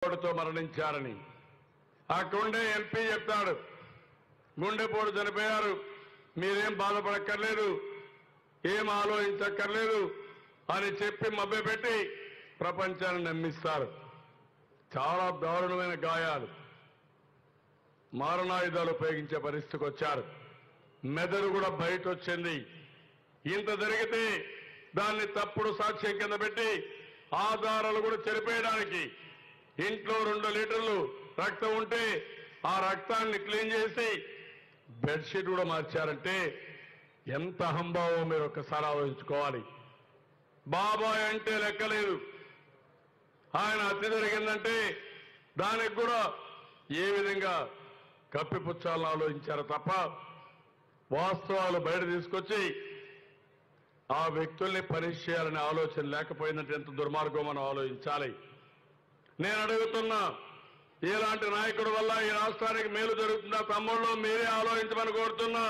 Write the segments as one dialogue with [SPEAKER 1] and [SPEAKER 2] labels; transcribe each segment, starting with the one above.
[SPEAKER 1] గుండెపోటుతో మరణించారని అక్కడుండే ఎంపీ చెప్తాడు గుండెపోటు చనిపోయారు మీరేం బాధపడక్కర్లేదు ఏం ఆలోచించక్కర్లేదు అని చెప్పి మభ్యపెట్టి ప్రపంచాన్ని నమ్మిస్తారు చాలా దారుణమైన గాయాలు మారణాయుధాలు ఉపయోగించే పరిస్థితికి వచ్చారు మెదడు కూడా బయట వచ్చింది ఇంత జరిగితే దాన్ని తప్పుడు సాక్ష్యం కింద పెట్టి ఆధారాలు కూడా చెరిపేయడానికి ఇంట్లో రెండు లీటర్లు రక్తం ఉంటే ఆ రక్తాన్ని క్లీన్ చేసి బెడ్షీట్ కూడా మార్చారంటే ఎంత అహంభావం మీరు ఒక్కసారి ఆలోచించుకోవాలి బాబాయ్ అంటే లెక్కలేదు ఆయన హత్య జరిగిందంటే దానికి కూడా ఏ విధంగా కప్పిపుచ్చాలని ఆలోచించారు తప్ప వాస్తవాలు బయట తీసుకొచ్చి ఆ వ్యక్తుల్ని పనిష్ చేయాలనే ఆలోచన లేకపోయిందంటే ఎంత దుర్మార్గం మనం ఆలోచించాలి నేను అడుగుతున్నా ఇలాంటి నాయకుడి వల్ల ఈ రాష్ట్రానికి మేలు జరుగుతుందా తమ్ముళ్ళు మీరే ఆలోచించమని కోరుతున్నా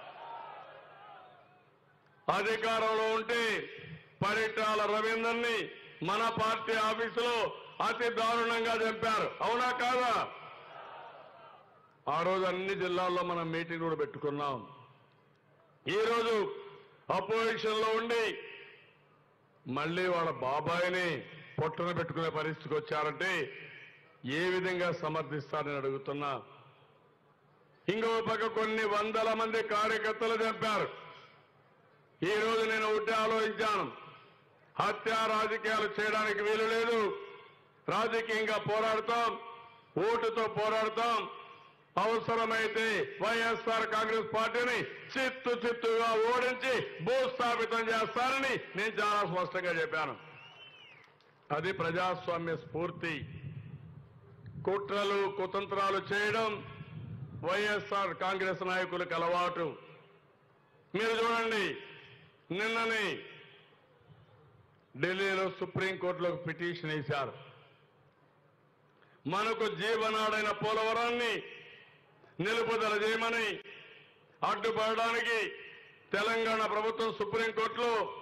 [SPEAKER 1] అధికారంలో ఉంటే పరిటాల రవీందర్ని మన పార్టీ ఆఫీసులో అతి దారుణంగా చంపారు అవునా కాదా ఆ రోజు అన్ని జిల్లాల్లో మనం మీటింగ్ కూడా పెట్టుకున్నాం ఈ రోజు అపోజిషన్ లో ఉండి మళ్ళీ వాళ్ళ బాబాయిని పొట్టన పెట్టుకునే పరిస్థితికి వచ్చారంటే ఏ విధంగా సమర్థిస్తారని అడుగుతున్నా ఇంకో పక్క కొన్ని వందల మంది కార్యకర్తలు చంపారు ఈ రోజు నేను ఒకటి ఆలోచించాను హత్య రాజకీయాలు చేయడానికి వీలు లేదు రాజకీయంగా పోరాడతాం ఓటుతో పోరాడతాం అవసరమైతే వైఎస్ఆర్ కాంగ్రెస్ పార్టీని చిత్తు చిత్తుగా ఓడించి భూస్థాపితం చేస్తారని నేను చాలా స్పష్టంగా చెప్పాను అది ప్రజాస్వామ్య స్ఫూర్తి కుట్రలు కుతంత్రాలు చేయడం వైఎస్ఆర్ కాంగ్రెస్ నాయకులకు అలవాటు మీరు చూడండి నిన్ననే ఢిల్లీలో సుప్రీంకోర్టులో ఒక పిటిషన్ వేశారు మనకు జీవనాడైన పోలవరాన్ని నిలుపుదల చేయమని అడ్డుపడడానికి తెలంగాణ ప్రభుత్వం సుప్రీంకోర్టులో